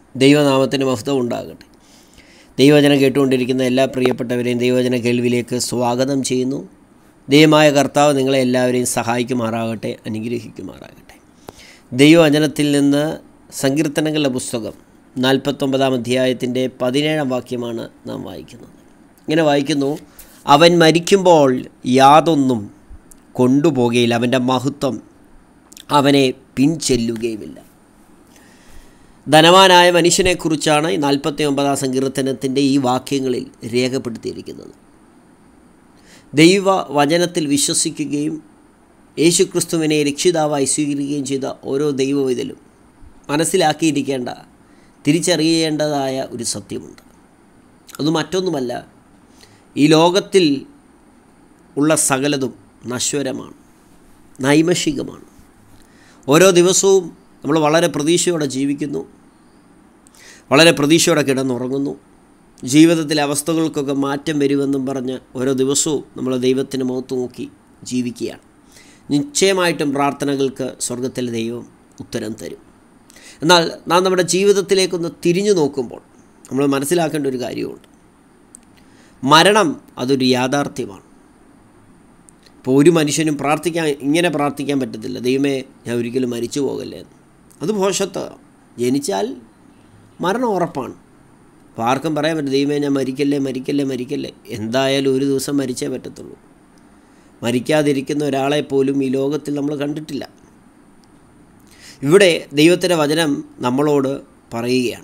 ദൈവനാമത്തിന് മഹത്വം ഉണ്ടാകട്ടെ ദൈവവചനം കേട്ടുകൊണ്ടിരിക്കുന്ന എല്ലാ പ്രിയപ്പെട്ടവരെയും ദൈവവചന കേൾവിയിലേക്ക് സ്വാഗതം ചെയ്യുന്നു ദൈവമായ കർത്താവ് നിങ്ങളെ എല്ലാവരെയും സഹായിക്കുമാറാകട്ടെ അനുഗ്രഹിക്കുമാറാകട്ടെ ദൈവവചനത്തിൽ നിന്ന് സങ്കീർത്തനങ്ങളുടെ പുസ്തകം നാൽപ്പത്തൊമ്പതാം അധ്യായത്തിൻ്റെ പതിനേഴാം വാക്യമാണ് നാം വായിക്കുന്നത് ഇങ്ങനെ വായിക്കുന്നു അവൻ മരിക്കുമ്പോൾ യാതൊന്നും കൊണ്ടുപോകുകയില്ല അവൻ്റെ മഹത്വം അവനെ പിൻചെല്ലുകയുമില്ല ധനവാനായ മനുഷ്യനെക്കുറിച്ചാണ് ഈ നാൽപ്പത്തി ഒമ്പതാം സങ്കീർത്തനത്തിൻ്റെ ഈ വാക്യങ്ങളിൽ രേഖപ്പെടുത്തിയിരിക്കുന്നത് ദൈവ വചനത്തിൽ വിശ്വസിക്കുകയും യേശുക്രിസ്തുവിനെ രക്ഷിതാവായി സ്വീകരിക്കുകയും ചെയ്ത ഓരോ ദൈവവിധലും മനസ്സിലാക്കിയിരിക്കേണ്ട തിരിച്ചറിയേണ്ടതായ ഒരു സത്യമുണ്ട് അത് മറ്റൊന്നുമല്ല ഈ ലോകത്തിൽ ഉള്ള സകലതും നശ്വരമാണ് നൈമഷികമാണ് ഓരോ ദിവസവും നമ്മൾ വളരെ പ്രതീക്ഷയോടെ ജീവിക്കുന്നു വളരെ പ്രതീക്ഷയോടെ കിടന്നുറങ്ങുന്നു ജീവിതത്തിലെ അവസ്ഥകൾക്കൊക്കെ മാറ്റം വരുമെന്നും പറഞ്ഞ് ഓരോ ദിവസവും നമ്മൾ ദൈവത്തിന് മുഖത്ത് നോക്കി ജീവിക്കുകയാണ് നിശ്ചയമായിട്ടും പ്രാർത്ഥനകൾക്ക് സ്വർഗത്തിലെ ദൈവം ഉത്തരം തരും എന്നാൽ നാം നമ്മുടെ ജീവിതത്തിലേക്കൊന്ന് തിരിഞ്ഞു നോക്കുമ്പോൾ നമ്മൾ മനസ്സിലാക്കേണ്ട ഒരു കാര്യമുണ്ട് മരണം അതൊരു യാഥാർത്ഥ്യമാണ് ഇപ്പോൾ ഒരു മനുഷ്യനും പ്രാർത്ഥിക്കാൻ ഇങ്ങനെ പ്രാർത്ഥിക്കാൻ പറ്റത്തില്ല ദൈവമേ ഞാൻ ഒരിക്കലും മരിച്ചു പോകല്ലേ എന്ന് അത് ഭോഷത്ത് ജനിച്ചാൽ മരണം ഉറപ്പാണ് അപ്പോൾ ആർക്കും പറയാൻ പറ്റും ദൈവമേ ഞാൻ മരിക്കല്ലേ മരിക്കല്ലേ മരിക്കല്ലേ എന്തായാലും ഒരു ദിവസം മരിച്ചേ പറ്റത്തുള്ളൂ മരിക്കാതിരിക്കുന്ന ഒരാളെ പോലും ഈ ലോകത്തിൽ നമ്മൾ കണ്ടിട്ടില്ല ഇവിടെ ദൈവത്തിൻ്റെ വചനം നമ്മളോട് പറയുകയാണ്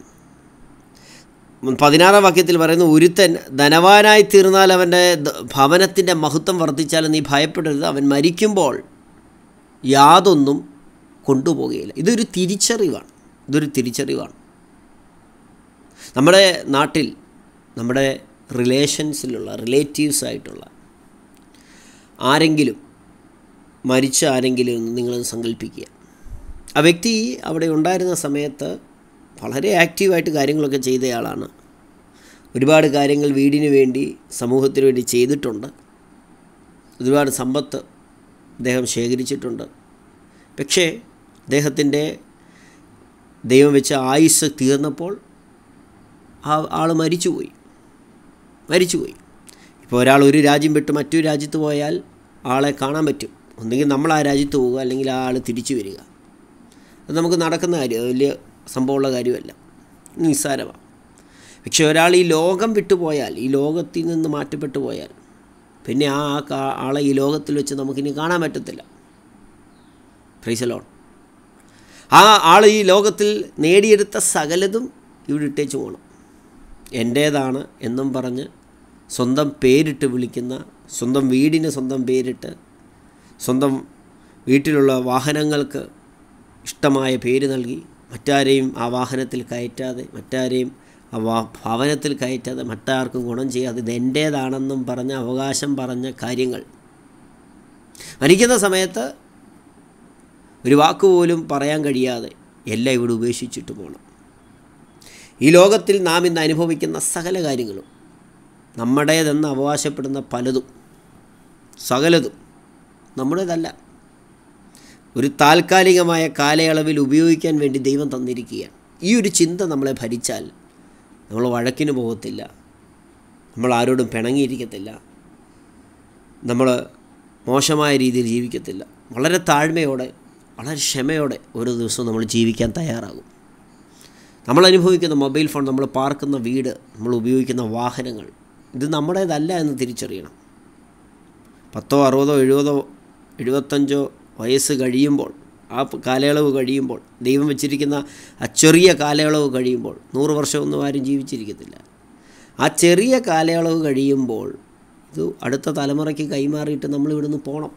പതിനാറാം വാക്യത്തിൽ പറയുന്നു ഒരുത്തൻ ധനവാനായി തീർന്നാൽ അവൻ്റെ ഭവനത്തിൻ്റെ മഹത്വം വർദ്ധിച്ചാൽ നീ ഭയപ്പെടരുത് അവൻ മരിക്കുമ്പോൾ യാതൊന്നും കൊണ്ടുപോകുകയില്ല ഇതൊരു തിരിച്ചറിവാണ് ഇതൊരു തിരിച്ചറിവാണ് നമ്മുടെ നാട്ടിൽ നമ്മുടെ റിലേഷൻസിലുള്ള റിലേറ്റീവ്സ് ആയിട്ടുള്ള ആരെങ്കിലും മരിച്ച ആരെങ്കിലും എന്ന് നിങ്ങളത് സങ്കല്പിക്കുക ആ വ്യക്തി അവിടെ ഉണ്ടായിരുന്ന സമയത്ത് വളരെ ആക്റ്റീവായിട്ട് കാര്യങ്ങളൊക്കെ ചെയ്തയാളാണ് ഒരുപാട് കാര്യങ്ങൾ വീടിന് വേണ്ടി സമൂഹത്തിന് വേണ്ടി ചെയ്തിട്ടുണ്ട് ഒരുപാട് സമ്പത്ത് അദ്ദേഹം ശേഖരിച്ചിട്ടുണ്ട് പക്ഷേ അദ്ദേഹത്തിൻ്റെ ദൈവം വെച്ച ആയുസ് തീർന്നപ്പോൾ ആ ആൾ മരിച്ചുപോയി മരിച്ചുപോയി ഇപ്പോൾ ഒരാൾ ഒരു രാജ്യം വിട്ട് മറ്റൊരു രാജ്യത്ത് പോയാൽ ആളെ കാണാൻ പറ്റും ഒന്നുകിൽ നമ്മൾ ആ രാജ്യത്ത് പോവുക അല്ലെങ്കിൽ ആ ആൾ തിരിച്ചു വരിക അത് നമുക്ക് നടക്കുന്ന കാര്യം അത് വലിയ സംഭവമുള്ള കാര്യമല്ല നിസ്സാരമാണ് പക്ഷെ ഒരാൾ ഈ ലോകം വിട്ടുപോയാൽ ഈ ലോകത്തിൽ നിന്ന് മാറ്റപ്പെട്ടു പോയാൽ പിന്നെ ആ ആളെ ഈ ലോകത്തിൽ വെച്ച് നമുക്കിനി കാണാൻ പറ്റത്തില്ല ഫ്രീസലോൺ ആ ആൾ ഈ ലോകത്തിൽ നേടിയെടുത്ത സകലതും ഇവിടെ ഇട്ടേച്ച് പോകണം എൻ്റേതാണ് എന്നും പറഞ്ഞ് സ്വന്തം പേരിട്ട് വിളിക്കുന്ന സ്വന്തം വീടിന് സ്വന്തം പേരിട്ട് സ്വന്തം വീട്ടിലുള്ള വാഹനങ്ങൾക്ക് ഇഷ്ടമായ പേര് നൽകി മറ്റാരെയും ആ വാഹനത്തിൽ കയറ്റാതെ മറ്റാരെയും ആ വാ ഭവനത്തിൽ കയറ്റാതെ മറ്റാർക്കും ഗുണം ചെയ്യാതെ ഇത് എൻ്റേതാണെന്നും പറഞ്ഞ അവകാശം പറഞ്ഞ കാര്യങ്ങൾ മരിക്കുന്ന സമയത്ത് ഒരു വാക്കുപോലും പറയാൻ കഴിയാതെ എല്ലാം ഇവിടെ ഉപേക്ഷിച്ചിട്ട് പോകണം ഈ ലോകത്തിൽ നാം ഇന്ന് അനുഭവിക്കുന്ന സകല കാര്യങ്ങളും നമ്മുടേതെന്ന് അവകാശപ്പെടുന്ന പലതും സകലതും നമ്മുടേതല്ല ഒരു താൽക്കാലികമായ കാലയളവിൽ ഉപയോഗിക്കാൻ വേണ്ടി ദൈവം തന്നിരിക്കുകയാണ് ഈ ഒരു ചിന്ത നമ്മളെ ഭരിച്ചാൽ നമ്മൾ വഴക്കിന് പോകത്തില്ല നമ്മൾ ആരോടും പിണങ്ങിയിരിക്കത്തില്ല നമ്മൾ മോശമായ രീതിയിൽ ജീവിക്കത്തില്ല വളരെ താഴ്മയോടെ വളരെ ക്ഷമയോടെ ഓരോ ദിവസവും നമ്മൾ ജീവിക്കാൻ തയ്യാറാകും നമ്മൾ അനുഭവിക്കുന്ന മൊബൈൽ ഫോൺ നമ്മൾ പാർക്കുന്ന വീട് നമ്മൾ ഉപയോഗിക്കുന്ന വാഹനങ്ങൾ ഇത് നമ്മുടേതല്ല എന്ന് തിരിച്ചറിയണം പത്തോ അറുപതോ എഴുപതോ എഴുപത്തഞ്ചോ വയസ്സ് കഴിയുമ്പോൾ ആ കാലയളവ് കഴിയുമ്പോൾ ദൈവം വെച്ചിരിക്കുന്ന ആ ചെറിയ കാലയളവ് കഴിയുമ്പോൾ നൂറ് വർഷമൊന്നും ആരും ജീവിച്ചിരിക്കത്തില്ല ആ ചെറിയ കാലയളവ് കഴിയുമ്പോൾ ഇത് അടുത്ത തലമുറയ്ക്ക് കൈമാറിയിട്ട് നമ്മൾ ഇവിടുന്ന് പോകണം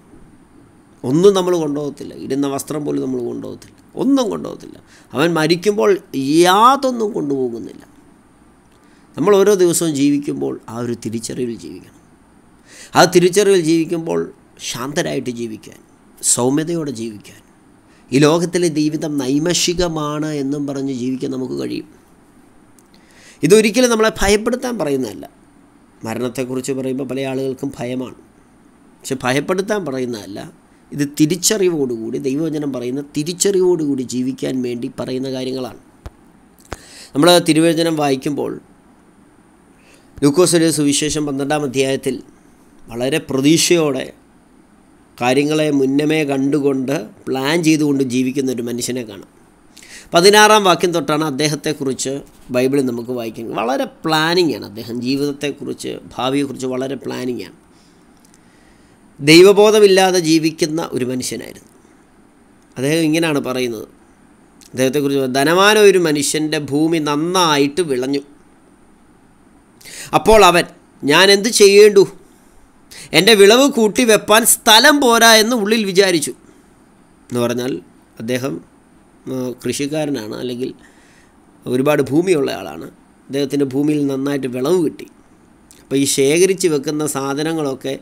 ഒന്നും നമ്മൾ കൊണ്ടുപോകത്തില്ല ഇടുന്ന വസ്ത്രം പോലും നമ്മൾ കൊണ്ടുപോകത്തില്ല ഒന്നും കൊണ്ടുപോകത്തില്ല അവൻ മരിക്കുമ്പോൾ യാതൊന്നും കൊണ്ടുപോകുന്നില്ല നമ്മൾ ഓരോ ദിവസവും ജീവിക്കുമ്പോൾ ആ ഒരു തിരിച്ചറിവിൽ ജീവിക്കണം ആ തിരിച്ചറിവിൽ ജീവിക്കുമ്പോൾ ശാന്തരായിട്ട് ജീവിക്കാൻ സൗമ്യതയോടെ ജീവിക്കാൻ ഈ ലോകത്തിലെ ജീവിതം നൈമഷികമാണ് എന്നും പറഞ്ഞ് ജീവിക്കാൻ നമുക്ക് കഴിയും ഇതൊരിക്കലും നമ്മളെ ഭയപ്പെടുത്താൻ പറയുന്നതല്ല മരണത്തെക്കുറിച്ച് പറയുമ്പോൾ പല ആളുകൾക്കും ഭയമാണ് പക്ഷെ ഭയപ്പെടുത്താൻ പറയുന്നതല്ല ഇത് തിരിച്ചറിവോടുകൂടി ദൈവവചനം പറയുന്ന തിരിച്ചറിവോടുകൂടി ജീവിക്കാൻ വേണ്ടി പറയുന്ന കാര്യങ്ങളാണ് നമ്മൾ തിരുവചനം വായിക്കുമ്പോൾ ലൂക്കോസിൻ്റെ സുവിശേഷം പന്ത്രണ്ടാം അധ്യായത്തിൽ വളരെ പ്രതീക്ഷയോടെ കാര്യങ്ങളെ മുന്നമേ കണ്ടുകൊണ്ട് പ്ലാൻ ചെയ്തുകൊണ്ട് ജീവിക്കുന്ന ഒരു മനുഷ്യനെ കാണാം പതിനാറാം വാക്യം തൊട്ടാണ് അദ്ദേഹത്തെക്കുറിച്ച് ബൈബിളിൽ നമുക്ക് വായിക്കുന്നത് വളരെ പ്ലാനിങ് ആണ് അദ്ദേഹം ജീവിതത്തെക്കുറിച്ച് ഭാവിയെക്കുറിച്ച് വളരെ പ്ലാനിങ് ആണ് ദൈവബോധമില്ലാതെ ജീവിക്കുന്ന ഒരു മനുഷ്യനായിരുന്നു അദ്ദേഹം ഇങ്ങനെയാണ് പറയുന്നത് അദ്ദേഹത്തെക്കുറിച്ച് ധനവാന ഒരു മനുഷ്യൻ്റെ ഭൂമി നന്നായിട്ട് വിളഞ്ഞു അപ്പോൾ അവൻ ഞാൻ എന്ത് ചെയ്യേണ്ടു എൻ്റെ വിളവ് കൂട്ടി വെപ്പാൻ സ്ഥലം പോരാ എന്ന് ഉള്ളിൽ വിചാരിച്ചു എന്ന് പറഞ്ഞാൽ അദ്ദേഹം ആ, കൃഷിക്കാരനാണ് അല്ലെങ്കിൽ ഒരുപാട് ഭൂമിയുള്ള ആളാണ് അദ്ദേഹത്തിൻ്റെ ഭൂമിയിൽ നന്നായിട്ട് വിളവ് കിട്ടി അപ്പോൾ ഈ ശേഖരിച്ച് വെക്കുന്ന സാധനങ്ങളൊക്കെ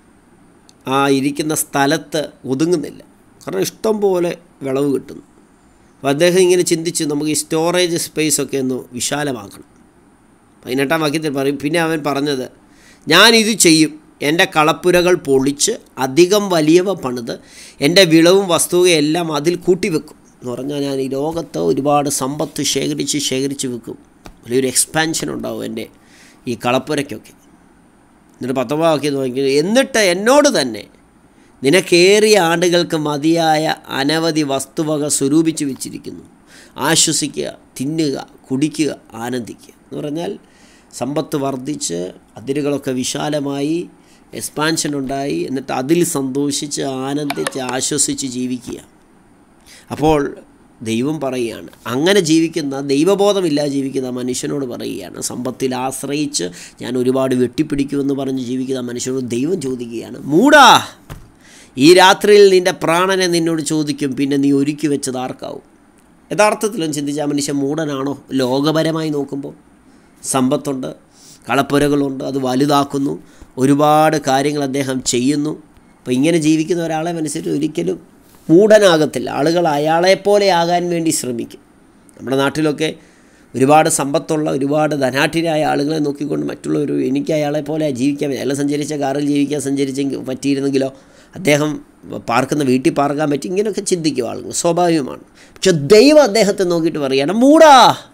ആ ഇരിക്കുന്ന സ്ഥലത്ത് ഒതുങ്ങുന്നില്ല കാരണം ഇഷ്ടം പോലെ വിളവ് കിട്ടുന്നു അപ്പോൾ അദ്ദേഹം ഇങ്ങനെ ചിന്തിച്ച് നമുക്ക് ഈ സ്റ്റോറേജ് സ്പേസ് ഒക്കെ ഒന്ന് വിശാലമാക്കണം പതിനെട്ടാം വാക്യത്തിൽ പറയും പിന്നെ അവൻ പറഞ്ഞത് ഞാനിത് ചെയ്യും എൻ്റെ കളപ്പുരകൾ പൊളിച്ച് അധികം വലിയവ പണിത് എൻ്റെ വിളവും വസ്തുവും എല്ലാം അതിൽ കൂട്ടിവെക്കും എന്ന് പറഞ്ഞാൽ ഞാൻ ഈ ലോകത്ത് ഒരുപാട് സമ്പത്ത് ശേഖരിച്ച് ശേഖരിച്ച് വെക്കും വലിയൊരു എക്സ്പാൻഷൻ ഉണ്ടാവും എൻ്റെ ഈ കളപ്പുരയ്ക്കൊക്കെ എന്നിട്ട് പത്തൊമ്പതാം വാക്യം നോക്കി എന്നിട്ട് എന്നോട് തന്നെ നിനക്കേറിയ ആണ്ടുകൾക്ക് മതിയായ അനവധി വസ്തുവക സ്വരൂപിച്ച് വെച്ചിരിക്കുന്നു ആശ്വസിക്കുക തിന്നുക കുടിക്കുക ആനന്ദിക്കുക എന്ന് പറഞ്ഞാൽ സമ്പത്ത് വർദ്ധിച്ച് അതിരുകളൊക്കെ വിശാലമായി എക്സ്പാൻഷൻ ഉണ്ടായി എന്നിട്ട് അതിൽ സന്തോഷിച്ച് ആനന്ദിച്ച് ആശ്വസിച്ച് ജീവിക്കുക അപ്പോൾ ദൈവം പറയുകയാണ് അങ്ങനെ ജീവിക്കുന്ന ദൈവബോധമില്ലാതെ ജീവിക്കുന്ന മനുഷ്യനോട് പറയുകയാണ് സമ്പത്തിൽ ആശ്രയിച്ച് ഞാൻ ഒരുപാട് വെട്ടിപ്പിടിക്കുമെന്ന് പറഞ്ഞ് ജീവിക്കുന്ന മനുഷ്യനോട് ദൈവം ചോദിക്കുകയാണ് മൂടാ ഈ രാത്രിയിൽ നിൻ്റെ പ്രാണനെ നിന്നോട് ചോദിക്കും പിന്നെ നീ ഒരുക്കി വെച്ചത് ആർക്കാവും യഥാർത്ഥത്തിലും ചിന്തിച്ച ആ മനുഷ്യൻ മൂടനാണോ ലോകപരമായി നോക്കുമ്പോൾ സമ്പത്തുണ്ട് കളപ്പുരകളുണ്ട് അത് വലുതാക്കുന്നു ഒരുപാട് കാര്യങ്ങൾ അദ്ദേഹം ചെയ്യുന്നു അപ്പോൾ ഇങ്ങനെ ജീവിക്കുന്ന ഒരാളെ മനസ്സിൽ ഒരിക്കലും മൂഢനാകത്തില്ല ആളുകൾ അയാളെപ്പോലെ ആകാൻ വേണ്ടി ശ്രമിക്കും നമ്മുടെ നാട്ടിലൊക്കെ ഒരുപാട് സമ്പത്തുള്ള ഒരുപാട് ധനാഠ്യരായ ആളുകളെ നോക്കിക്കൊണ്ട് മറ്റുള്ളവർ എനിക്ക് അയാളെ പോലെ ജീവിക്കാൻ പറ്റും അയാൾ സഞ്ചരിച്ച കാറിൽ ജീവിക്കാൻ സഞ്ചരിച്ചെങ്കിൽ പറ്റിയിരുന്നെങ്കിലോ അദ്ദേഹം പാർക്കുന്ന വീട്ടിൽ പാർക്കാൻ പറ്റി ഇങ്ങനെയൊക്കെ ചിന്തിക്കും ആളുകൾ സ്വാഭാവികമാണ് പക്ഷെ ദൈവം അദ്ദേഹത്തെ നോക്കിയിട്ട് പറയുകയാണ് മൂടാ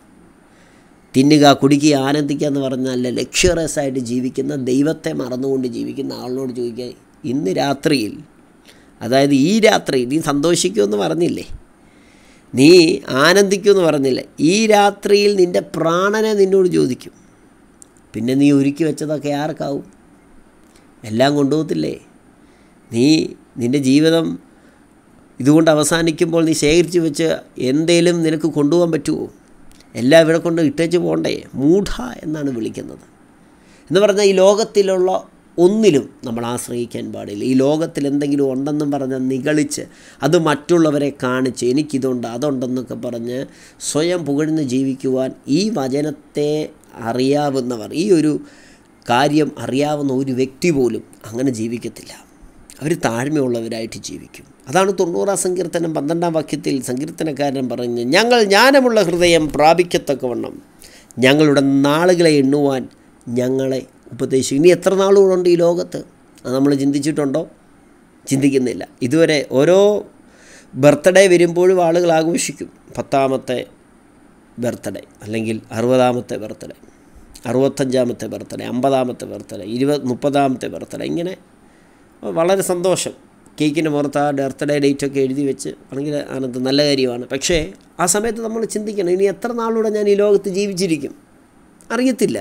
തിന്നുക കുടിക്കുക ആനന്ദിക്കുക എന്ന് പറഞ്ഞാൽ ലക്ഷ്യറസ് ആയിട്ട് ജീവിക്കുന്ന ദൈവത്തെ മറന്നുകൊണ്ട് ജീവിക്കുന്ന ആളിനോട് ചോദിക്കുക ഇന്ന് രാത്രിയിൽ അതായത് ഈ രാത്രി നീ സന്തോഷിക്കുമെന്ന് പറഞ്ഞില്ലേ നീ ആനന്ദിക്കുമെന്ന് പറഞ്ഞില്ലേ ഈ രാത്രിയിൽ നിൻ്റെ പ്രാണനെ നിന്നോട് ചോദിക്കും പിന്നെ നീ ഒരുക്കി വെച്ചതൊക്കെ ആർക്കാവും എല്ലാം കൊണ്ടുപോകത്തില്ലേ നീ നിൻ്റെ ജീവിതം ഇതുകൊണ്ട് അവസാനിക്കുമ്പോൾ നീ ശേഖരിച്ച് വെച്ച് എന്തേലും നിനക്ക് കൊണ്ടുപോകാൻ പറ്റുമോ എല്ലാം ഇവിടെ കൊണ്ട് ഇട്ടേച്ച് പോകണ്ടേ മൂഢ എന്നാണ് വിളിക്കുന്നത് എന്ന് പറഞ്ഞാൽ ഈ ലോകത്തിലുള്ള ഒന്നിലും നമ്മൾ ആശ്രയിക്കാൻ പാടില്ല ഈ ലോകത്തിൽ എന്തെങ്കിലും ഉണ്ടെന്നും പറഞ്ഞ് നിഗളിച്ച് അത് മറ്റുള്ളവരെ കാണിച്ച് എനിക്കിതുണ്ട് അതുണ്ടെന്നൊക്കെ പറഞ്ഞ് സ്വയം പുകഴ്ന്ന് ജീവിക്കുവാൻ ഈ വചനത്തെ അറിയാവുന്നവർ ഈ ഒരു കാര്യം അറിയാവുന്ന ഒരു വ്യക്തി പോലും അങ്ങനെ ജീവിക്കത്തില്ല അവർ താഴ്മയുള്ളവരായിട്ട് ജീവിക്കും അതാണ് തൊണ്ണൂറാം സങ്കീർത്തനം പന്ത്രണ്ടാം വാക്യത്തിൽ സങ്കീർത്തനക്കാരൻ പറഞ്ഞ് ഞങ്ങൾ ജ്ഞാനമുള്ള ഹൃദയം പ്രാപിക്കത്തക്കവണ്ണം ഞങ്ങളുടെ നാളുകളെ എണ്ണുവാൻ ഞങ്ങളെ ഉപദേശിക്കും ഇനി എത്ര നാളുകളുണ്ട് ഈ ലോകത്ത് അത് നമ്മൾ ചിന്തിച്ചിട്ടുണ്ടോ ചിന്തിക്കുന്നില്ല ഇതുവരെ ഓരോ ബർത്ത്ഡേ വരുമ്പോഴും ആളുകൾ ആഘോഷിക്കും പത്താമത്തെ ബർത്ത്ഡേ അല്ലെങ്കിൽ അറുപതാമത്തെ ബർത്ത്ഡേ അറുപത്തഞ്ചാമത്തെ ബർത്ത്ഡേ അമ്പതാമത്തെ ബർത്ത്ഡേ ഇരുപത് മുപ്പതാമത്തെ ബർത്ത്ഡേ ഇങ്ങനെ വളരെ സന്തോഷം കേക്കിന് പുറത്ത് ആ ബർത്ത്ഡേ ഡേറ്റൊക്കെ എഴുതി വെച്ച് ആണെങ്കിൽ ആനന്ദം നല്ല കാര്യമാണ് പക്ഷേ ആ സമയത്ത് നമ്മൾ ചിന്തിക്കണം ഇനി എത്ര നാളൂടെ ഞാൻ ഈ ലോകത്ത് ജീവിച്ചിരിക്കും അറിയത്തില്ല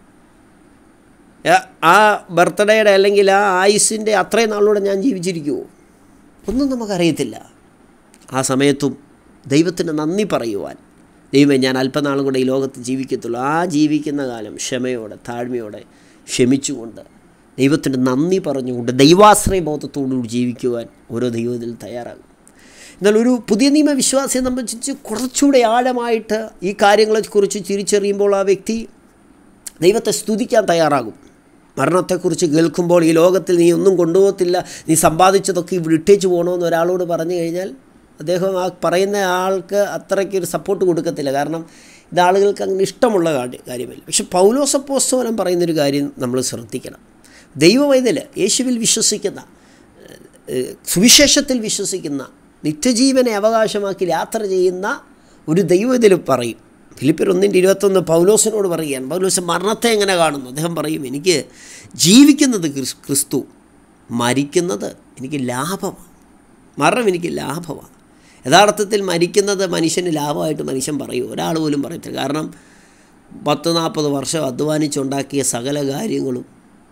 ആ- ആ ബർത്ത്ഡേയുടെ അല്ലെങ്കിൽ ആ ആയുസിൻ്റെ അത്രയും നാളൂടെ ഞാൻ ജീവിച്ചിരിക്കുമോ ഒന്നും നമുക്കറിയത്തില്ല ആ സമയത്തും ദൈവത്തിന് നന്ദി പറയുവാൻ ദൈവമേ ഞാൻ അല്പനാളും കൂടെ ഈ ലോകത്ത് ജീവിക്കത്തുള്ളൂ ആ ജീവിക്കുന്ന കാലം ക്ഷമയോടെ താഴ്മയോടെ ക്ഷമിച്ചുകൊണ്ട് ദൈവത്തിന് നന്ദി പറഞ്ഞുകൊണ്ട് ദൈവാശ്രയ ബോധത്തോടുകൂടി ജീവിക്കുവാൻ ഓരോ ദൈവത്തിൽ തയ്യാറാകും എന്നാൽ ഒരു പുതിയ നിയമ വിശ്വാസിയെ സംബന്ധിച്ച് കുറച്ചുകൂടെ ആഴമായിട്ട് ഈ കാര്യങ്ങളെക്കുറിച്ച് തിരിച്ചറിയുമ്പോൾ ആ വ്യക്തി ദൈവത്തെ സ്തുതിക്കാൻ തയ്യാറാകും മരണത്തെക്കുറിച്ച് കേൾക്കുമ്പോൾ ഈ ലോകത്തിൽ നീ ഒന്നും കൊണ്ടുപോകത്തില്ല നീ സമ്പാദിച്ചതൊക്കെ ഇവിടെ ഇട്ടേച്ച് പോകണമെന്ന് ഒരാളോട് പറഞ്ഞു കഴിഞ്ഞാൽ അദ്ദേഹം ആ പറയുന്ന ആൾക്ക് അത്രയ്ക്ക് ഒരു സപ്പോർട്ട് കൊടുക്കത്തില്ല കാരണം ഇത് ആളുകൾക്ക് അങ്ങനെ ഇഷ്ടമുള്ള കാര്യം കാര്യമല്ല പക്ഷെ പൗലോസപ്പോസ്തോലം പറയുന്നൊരു കാര്യം നമ്മൾ ശ്രദ്ധിക്കണം ദൈവവൈതൽ യേശുവിൽ വിശ്വസിക്കുന്ന ഏഹ്, സുവിശേഷത്തിൽ വിശ്വസിക്കുന്ന നിത്യജീവനെ അവകാശമാക്കി യാത്ര ചെയ്യുന്ന ഒരു ദൈവത്തിൽ പറയും ഫിലിപ്പിയർ ഒന്നിൻ്റെ ഇരുപത്തൊന്ന് പൗലോസിനോട് പറയുകയാണ് പൗലോസ് മരണത്തെ എങ്ങനെ കാണുന്നു അദ്ദേഹം പറയും എനിക്ക് ജീവിക്കുന്നത് ക്രിസ്- ക്രിസ്തു മരിക്കുന്നത് എനിക്ക് ലാഭമാണ് മരണം എനിക്ക് ലാഭമാണ് യഥാർത്ഥത്തിൽ മരിക്കുന്നത് മനുഷ്യന് ലാഭമായിട്ട് മനുഷ്യൻ പറയും ഒരാൾ പോലും പറയത്തില്ല കാരണം പത്ത് നാൽപ്പത് വർഷം അധ്വാനിച്ചുണ്ടാക്കിയ സകല കാര്യങ്ങളും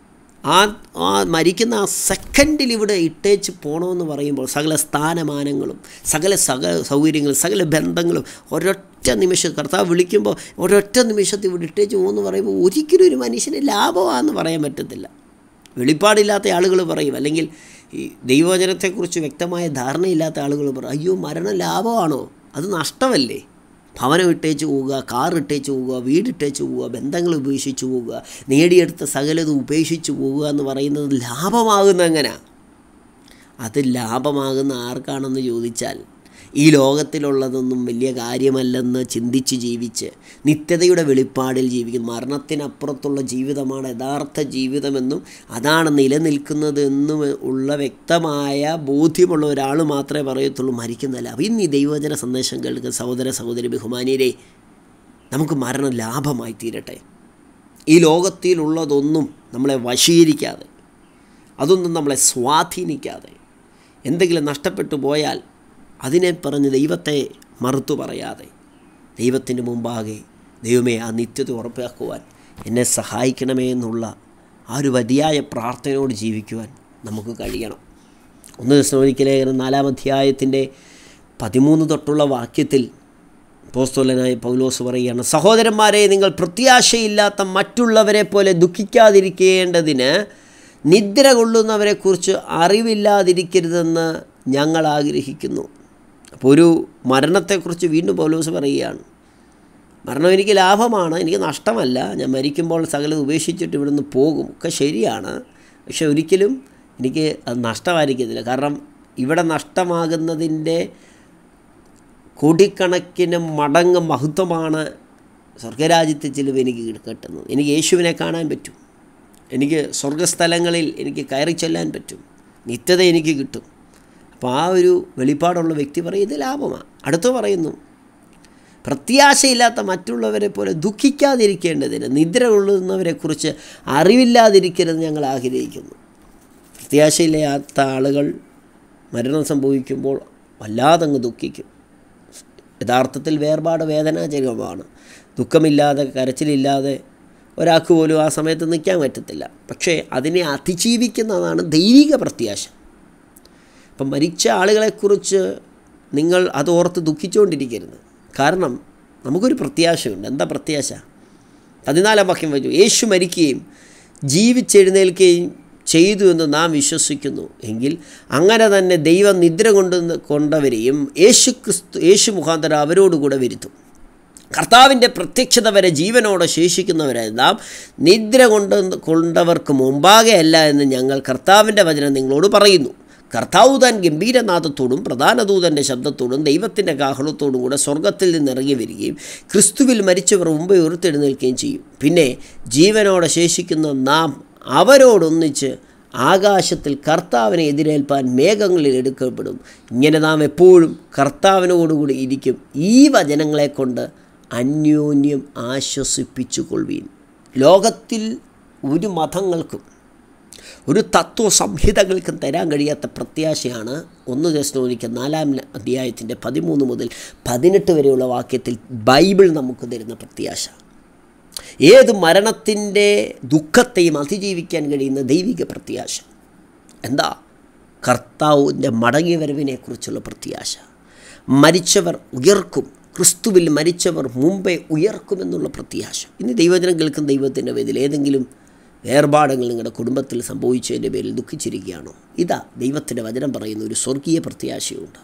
ആ ആ മരിക്കുന്ന ആ സെക്കൻഡിൽ ഇവിടെ ഇട്ടേച്ച് പോകണമെന്ന് പറയുമ്പോൾ സകല സ്ഥാനമാനങ്ങളും സകല സകല സൗകര്യങ്ങളും സകല ബന്ധങ്ങളും ഒരൊറ്റ നിമിഷം കർത്താവ് വിളിക്കുമ്പോൾ ഒരൊറ്റ നിമിഷത്തിൽ ഇവിടെ ഇട്ടേച്ച് പോകുമെന്ന് പറയുമ്പോൾ ഒരിക്കലും ഒരു മനുഷ്യന് ലാഭമാണെന്ന് പറയാൻ പറ്റത്തില്ല വെളിപ്പാടില്ലാത്ത ആളുകൾ പറയും അല്ലെങ്കിൽ ഈ ദൈവവചനത്തെക്കുറിച്ച് വ്യക്തമായ ധാരണയില്ലാത്ത ആളുകൾ പറയും അയ്യോ മരണം ലാഭമാണോ അത് നഷ്ടമല്ലേ ഭവനം ഇട്ടേച്ച് പോവുക കാർ ഇട്ടേച്ച് പോവുക വീടിട്ടേച്ച് പോവുക ബന്ധങ്ങൾ ഉപേക്ഷിച്ച് പോവുക നേടിയെടുത്ത സകലതും ഉപേക്ഷിച്ച് പോവുക എന്ന് പറയുന്നത് ലാഭമാകുന്ന എങ്ങനെയാണ് അത് ലാഭമാകുന്ന ആർക്കാണെന്ന് ചോദിച്ചാൽ ഈ ലോകത്തിലുള്ളതൊന്നും വലിയ കാര്യമല്ലെന്ന് ചിന്തിച്ച് ജീവിച്ച് നിത്യതയുടെ വെളിപ്പാടിൽ ജീവിക്കും മരണത്തിനപ്പുറത്തുള്ള ജീവിതമാണ് യഥാർത്ഥ ജീവിതമെന്നും അതാണ് നിലനിൽക്കുന്നത് എന്നും ഉള്ള വ്യക്തമായ ബോധ്യമുള്ള ഒരാൾ മാത്രമേ പറയത്തുള്ളൂ മരിക്കുന്നതല്ല അപ്പം ഇന്ന് ഈ ദൈവവചന സന്ദേശം കേൾക്കുന്ന സഹോദര സഹോദരി ബഹുമാനിയരെ നമുക്ക് മരണം ലാഭമായി തീരട്ടെ ഈ ലോകത്തിലുള്ളതൊന്നും നമ്മളെ വശീകരിക്കാതെ അതൊന്നും നമ്മളെ സ്വാധീനിക്കാതെ എന്തെങ്കിലും നഷ്ടപ്പെട്ടു പോയാൽ അതിനെ പറഞ്ഞ് ദൈവത്തെ മറുത്തു പറയാതെ ദൈവത്തിൻ്റെ മുമ്പാകെ ദൈവമേ ആ നിത്യത ഉറപ്പാക്കുവാൻ എന്നെ സഹായിക്കണമേ എന്നുള്ള ആ ഒരു വലിയായ പ്രാർത്ഥനയോട് ജീവിക്കുവാൻ നമുക്ക് കഴിയണം ഒന്ന് ശ്രമിക്കലേഖനം നാലാം അധ്യായത്തിൻ്റെ പതിമൂന്ന് തൊട്ടുള്ള വാക്യത്തിൽ പോസ്തോലനായ പൗലോസ് പറയുകയാണ് സഹോദരന്മാരെ നിങ്ങൾ പ്രത്യാശയില്ലാത്ത മറ്റുള്ളവരെ പോലെ ദുഃഖിക്കാതിരിക്കേണ്ടതിന് നിദ്ര കൊള്ളുന്നവരെക്കുറിച്ച് അറിവില്ലാതിരിക്കരുതെന്ന് ഞങ്ങൾ ആഗ്രഹിക്കുന്നു അപ്പോൾ ഒരു മരണത്തെക്കുറിച്ച് വീണ്ടും പൗലോസ് പറയുകയാണ് മരണം എനിക്ക് ലാഭമാണ് എനിക്ക് നഷ്ടമല്ല ഞാൻ മരിക്കുമ്പോൾ സകലത് ഉപേക്ഷിച്ചിട്ട് ഇവിടുന്ന് പോകും ഒക്കെ ശരിയാണ് പക്ഷെ ഒരിക്കലും എനിക്ക് അത് നഷ്ടമായിരിക്കത്തില്ല കാരണം ഇവിടെ നഷ്ടമാകുന്നതിൻ്റെ കോടിക്കണക്കിന് മടങ്ങ് മഹത്വമാണ് സ്വർഗരാജ്യത്തെ ചിലവ് എനിക്ക് കിട്ടുന്നത് എനിക്ക് യേശുവിനെ കാണാൻ പറ്റും എനിക്ക് സ്വർഗസ്ഥലങ്ങളിൽ എനിക്ക് കയറി ചെല്ലാൻ പറ്റും നിത്യത എനിക്ക് കിട്ടും അപ്പോൾ ആ ഒരു വെളിപ്പാടുള്ള വ്യക്തി പറയും ഇത് ലാഭമാണ് അടുത്ത് പറയുന്നു പ്രത്യാശയില്ലാത്ത മറ്റുള്ളവരെ പോലെ ദുഃഖിക്കാതിരിക്കേണ്ടതിന് നിദ്ര കൊള്ളുന്നവരെക്കുറിച്ച് അറിവില്ലാതിരിക്കരുത് ഞങ്ങൾ ആഗ്രഹിക്കുന്നു പ്രത്യാശയില്ലാത്ത ആളുകൾ മരണം സംഭവിക്കുമ്പോൾ വല്ലാതങ്ങ് ദുഃഖിക്കും യഥാർത്ഥത്തിൽ വേർപാട് വേദനാജനകമാണ് ദുഃഖമില്ലാതെ കരച്ചിലില്ലാതെ ഒരാൾക്ക് പോലും ആ സമയത്ത് നിൽക്കാൻ പറ്റത്തില്ല പക്ഷേ അതിനെ അതിജീവിക്കുന്നതാണ് ദൈവിക പ്രത്യാശ അപ്പം മരിച്ച ആളുകളെക്കുറിച്ച് നിങ്ങൾ അത് ഓർത്ത് ദുഃഖിച്ചുകൊണ്ടിരിക്കരുത് കാരണം നമുക്കൊരു പ്രത്യാശയുണ്ട് എന്താ പ്രത്യാശ പതിനാലാം വാക്യം വച്ചു യേശു മരിക്കുകയും ജീവിച്ചെഴുന്നേൽക്കുകയും ചെയ്തു എന്ന് നാം വിശ്വസിക്കുന്നു എങ്കിൽ അങ്ങനെ തന്നെ ദൈവം നിദ്ര കൊണ്ട് കൊണ്ടവരെയും യേശു ക്രിസ്തു യേശു മുഖാന്തരം അവരോടുകൂടെ വരുത്തും കർത്താവിൻ്റെ പ്രത്യക്ഷത വരെ ജീവനോടെ ശേഷിക്കുന്നവരെ നാം നിദ്ര കൊണ്ട് കൊണ്ടവർക്ക് മുമ്പാകെ അല്ല എന്ന് ഞങ്ങൾ കർത്താവിൻ്റെ വചനം നിങ്ങളോട് പറയുന്നു കർത്താവ് താൻ ഗംഭീരനാഥത്തോടും പ്രധാന ദൂതൻ്റെ ശബ്ദത്തോടും ദൈവത്തിൻ്റെ കാഹളത്തോടും കൂടെ സ്വർഗത്തിൽ നിന്ന് ഇറങ്ങി വരികയും ക്രിസ്തുവിൽ മരിച്ചവർ മുമ്പേ ഉയർത്തെഴുന്നേൽക്കുകയും ചെയ്യും പിന്നെ ജീവനോടെ ശേഷിക്കുന്ന നാം അവരോടൊന്നിച്ച് ആകാശത്തിൽ കർത്താവിനെ എതിരേൽപ്പാൻ മേഘങ്ങളിൽ എടുക്കപ്പെടും ഇങ്ങനെ നാം എപ്പോഴും കർത്താവിനോടുകൂടി ഇരിക്കും ഈ വചനങ്ങളെ കൊണ്ട് അന്യോന്യം ആശ്വസിപ്പിച്ചു കൊള്ളുവീൻ ലോകത്തിൽ ഒരു മതങ്ങൾക്കും ഒരു തത്വ സംഹിതകൾക്കും തരാൻ കഴിയാത്ത പ്രത്യാശയാണ് ഒന്ന് ദശനോനിക്ക് നാലാം അധ്യായത്തിൻ്റെ പതിമൂന്ന് മുതൽ പതിനെട്ട് വരെയുള്ള വാക്യത്തിൽ ബൈബിൾ നമുക്ക് തരുന്ന പ്രത്യാശ ഏത് മരണത്തിൻ്റെ ദുഃഖത്തെയും അതിജീവിക്കാൻ കഴിയുന്ന ദൈവിക പ്രത്യാശ എന്താ കർത്താവിൻ്റെ മടങ്ങിവരവിനെക്കുറിച്ചുള്ള പ്രത്യാശ മരിച്ചവർ ഉയർക്കും ക്രിസ്തുവിൽ മരിച്ചവർ മുമ്പേ ഉയർക്കുമെന്നുള്ള പ്രത്യാശ ഇനി ദൈവജനം കേൾക്കുന്ന ദൈവത്തിൻ്റെ പേരിൽ ഏതെങ്കിലും വേർപാടുകൾ നിങ്ങളുടെ കുടുംബത്തിൽ സംഭവിച്ചതിൻ്റെ പേരിൽ ദുഃഖിച്ചിരിക്കുകയാണോ ഇതാ ദൈവത്തിൻ്റെ വചനം പറയുന്ന ഒരു സ്വർഗീയ പ്രത്യാശയുണ്ട്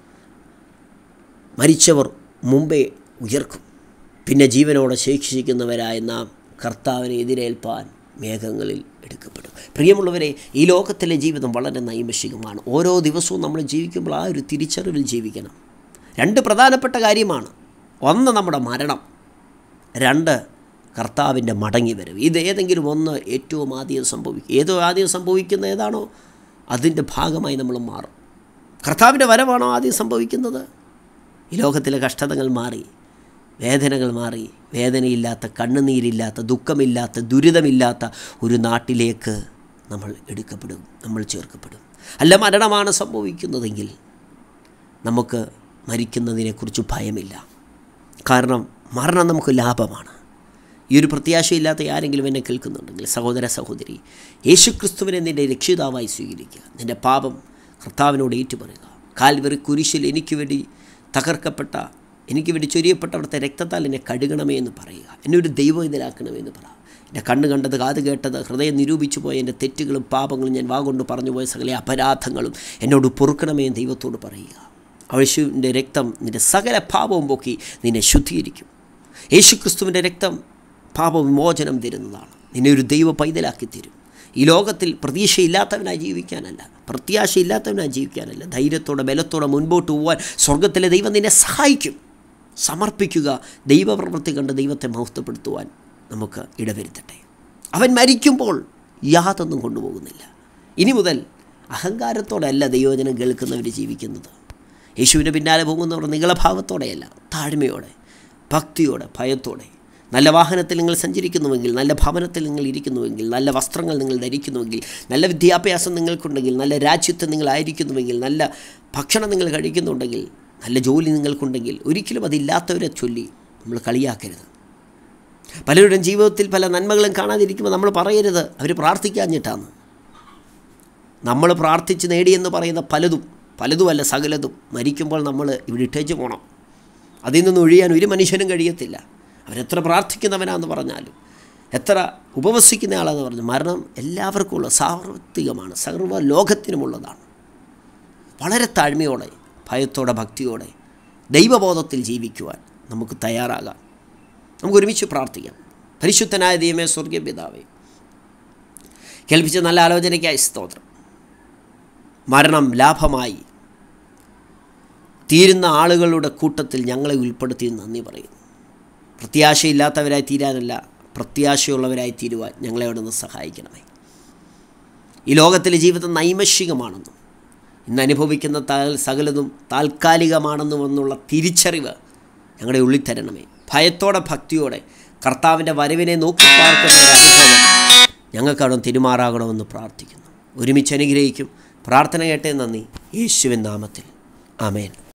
മരിച്ചവർ മുമ്പേ ഉയർക്കും പിന്നെ ജീവനോടെ ശേഷിക്കുന്നവരായ നാം കർത്താവിനെ എതിരേൽപ്പാൻ മേഘങ്ങളിൽ എടുക്കപ്പെടും പ്രിയമുള്ളവരെ ഈ ലോകത്തിലെ ജീവിതം വളരെ നൈമിഷികമാണ് ഓരോ ദിവസവും നമ്മൾ ജീവിക്കുമ്പോൾ ആ ഒരു തിരിച്ചറിവിൽ ജീവിക്കണം രണ്ട് പ്രധാനപ്പെട്ട കാര്യമാണ് ഒന്ന് നമ്മുടെ മരണം രണ്ട് കർത്താവിൻ്റെ മടങ്ങി വരവ് ഇത് ഏതെങ്കിലും ഒന്ന് ഏറ്റവും ആദ്യം സംഭവിക്കും ഏതോ ആദ്യം സംഭവിക്കുന്ന ഏതാണോ അതിൻ്റെ ഭാഗമായി നമ്മൾ മാറും കർത്താവിൻ്റെ വരവാണോ ആദ്യം സംഭവിക്കുന്നത് ഈ ലോകത്തിലെ കഷ്ടതകൾ മാറി വേദനകൾ മാറി വേദനയില്ലാത്ത കണ്ണുനീരില്ലാത്ത ദുഃഖമില്ലാത്ത ദുരിതമില്ലാത്ത ഒരു നാട്ടിലേക്ക് നമ്മൾ എടുക്കപ്പെടും നമ്മൾ ചേർക്കപ്പെടും അല്ല മരണമാണ് സംഭവിക്കുന്നതെങ്കിൽ നമുക്ക് മരിക്കുന്നതിനെക്കുറിച്ച് ഭയമില്ല കാരണം മരണം നമുക്ക് ലാഭമാണ് ഈ ഒരു പ്രത്യാശയില്ലാത്ത ആരെങ്കിലും എന്നെ കേൾക്കുന്നുണ്ടെങ്കിൽ സഹോദര സഹോദരി യേശുക്രിസ്തുവിനെ നിൻ്റെ രക്ഷിതാവായി സ്വീകരിക്കുക നിൻ്റെ പാപം കർത്താവിനോട് ഏറ്റുപറയുക കാൽവറി കുരിശിൽ എനിക്ക് വേണ്ടി തകർക്കപ്പെട്ട എനിക്ക് വേണ്ടി ചൊരിയപ്പെട്ട അവിടുത്തെ രക്തത്താൽ എന്നെ കഴുകണമേ എന്ന് പറയുക എന്നെ ഒരു ദൈവം ഇതിലാക്കണമേ എന്ന് പറ എൻ്റെ കണ്ണ് കണ്ടത് കാത് കേട്ടത് ഹൃദയം നിരൂപിച്ചു പോയ എൻ്റെ തെറ്റുകളും പാപങ്ങളും ഞാൻ വാഗൊണ്ട് പറഞ്ഞു പോയ സകല അപരാധങ്ങളും എന്നോട് പൊറുക്കണമേ എന്ന് ദൈവത്തോട് പറയുക യേശുവിൻ്റെ രക്തം നിൻ്റെ സകല പാപവും പോക്കി നിന്നെ ശുദ്ധീകരിക്കും യേശുക്രിസ്തുവിൻ്റെ രക്തം പാപവിമോചനം തരുന്നതാണ് നിന്നെ ഒരു ദൈവ പൈതലാക്കി തരും ഈ ലോകത്തിൽ പ്രതീക്ഷയില്ലാത്തവനായി ജീവിക്കാനല്ല പ്രത്യാശയില്ലാത്തവനായി ജീവിക്കാനല്ല ധൈര്യത്തോടെ ബലത്തോടെ മുൻപോട്ട് പോകാൻ സ്വർഗത്തിലെ ദൈവം നിന്നെ സഹായിക്കും സമർപ്പിക്കുക ദൈവപ്രവൃത്തി കണ്ട് ദൈവത്തെ മഹത്വപ്പെടുത്തുവാൻ നമുക്ക് ഇടവരുത്തട്ടെ അവൻ മരിക്കുമ്പോൾ യാതൊന്നും കൊണ്ടുപോകുന്നില്ല ഇനി മുതൽ അഹങ്കാരത്തോടെയല്ല ദൈവജനം കേൾക്കുന്നവർ ജീവിക്കുന്നത് യേശുവിൻ്റെ പിന്നാലെ പോകുന്നവർ നികളഭാവത്തോടെയല്ല താഴ്മയോടെ ഭക്തിയോടെ ഭയത്തോടെ നല്ല വാഹനത്തിൽ നിങ്ങൾ സഞ്ചരിക്കുന്നുവെങ്കിൽ നല്ല ഭവനത്തിൽ നിങ്ങൾ ഇരിക്കുന്നുവെങ്കിൽ നല്ല വസ്ത്രങ്ങൾ നിങ്ങൾ ധരിക്കുന്നുവെങ്കിൽ നല്ല വിദ്യാഭ്യാസം നിങ്ങൾക്കുണ്ടെങ്കിൽ നല്ല രാജ്യത്ത് നിങ്ങളായിരിക്കുന്നുവെങ്കിൽ നല്ല ഭക്ഷണം നിങ്ങൾ കഴിക്കുന്നുണ്ടെങ്കിൽ നല്ല ജോലി നിങ്ങൾക്കുണ്ടെങ്കിൽ ഒരിക്കലും അതില്ലാത്തവരെ ചൊല്ലി നമ്മൾ കളിയാക്കരുത് പലരുടെയും ജീവിതത്തിൽ പല നന്മകളും കാണാതിരിക്കുമ്പോൾ നമ്മൾ പറയരുത് അവർ പ്രാർത്ഥിക്കാഞ്ഞിട്ടാണ് നമ്മൾ പ്രാർത്ഥിച്ച് നേടിയെന്ന് പറയുന്ന പലതും പലതുമല്ല സകലതും മരിക്കുമ്പോൾ നമ്മൾ ഇവിടെ ഇട്ടേച്ച് പോകണം അതിൽ നിന്ന് ഒഴിയാൻ ഒരു മനുഷ്യനും കഴിയത്തില്ല അവരെത്ര പ്രാർത്ഥിക്കുന്നവനാന്ന് പറഞ്ഞാലും എത്ര ഉപവസിക്കുന്ന ആളെന്ന് പറഞ്ഞു മരണം എല്ലാവർക്കും ഉള്ള സാർവത്രികമാണ് സർവ്വ ലോകത്തിനുമുള്ളതാണ് വളരെ താഴ്മയോടെ ഭയത്തോടെ ഭക്തിയോടെ ദൈവബോധത്തിൽ ജീവിക്കുവാൻ നമുക്ക് തയ്യാറാകാം നമുക്ക് ഒരുമിച്ച് പ്രാർത്ഥിക്കാം പരിശുദ്ധനായ ദൈവമേ സ്വർഗീയ പിതാവേ കേൾപ്പിച്ച നല്ല ആലോചനയ്ക്കായി സ്തോത്രം മരണം ലാഭമായി തീരുന്ന ആളുകളുടെ കൂട്ടത്തിൽ ഞങ്ങളെ ഉൾപ്പെടുത്തി നന്ദി പറയുന്നു പ്രത്യാശയില്ലാത്തവരായി തീരാനല്ല പ്രത്യാശയുള്ളവരായി തീരുവാൻ ഞങ്ങളെ അവിടെ നിന്ന് സഹായിക്കണമേ ഈ ലോകത്തിലെ ജീവിതം നൈമഷികമാണെന്നും ഇന്ന് അനുഭവിക്കുന്ന താൽ സകലതും താൽക്കാലികമാണെന്നും എന്നുള്ള തിരിച്ചറിവ് ഞങ്ങളുടെ ഉള്ളിൽ തരണമേ ഭയത്തോടെ ഭക്തിയോടെ കർത്താവിൻ്റെ വരവിനെ നോക്കി പാർക്കുന്ന ഒരു അനുഭവം ഞങ്ങൾക്കവിടെ തിരുമാറാകണമെന്ന് പ്രാർത്ഥിക്കുന്നു ഒരുമിച്ച് അനുഗ്രഹിക്കും പ്രാർത്ഥന കേട്ടേ നന്ദി യേശുവിൻ നാമത്തിൽ ആമേൻ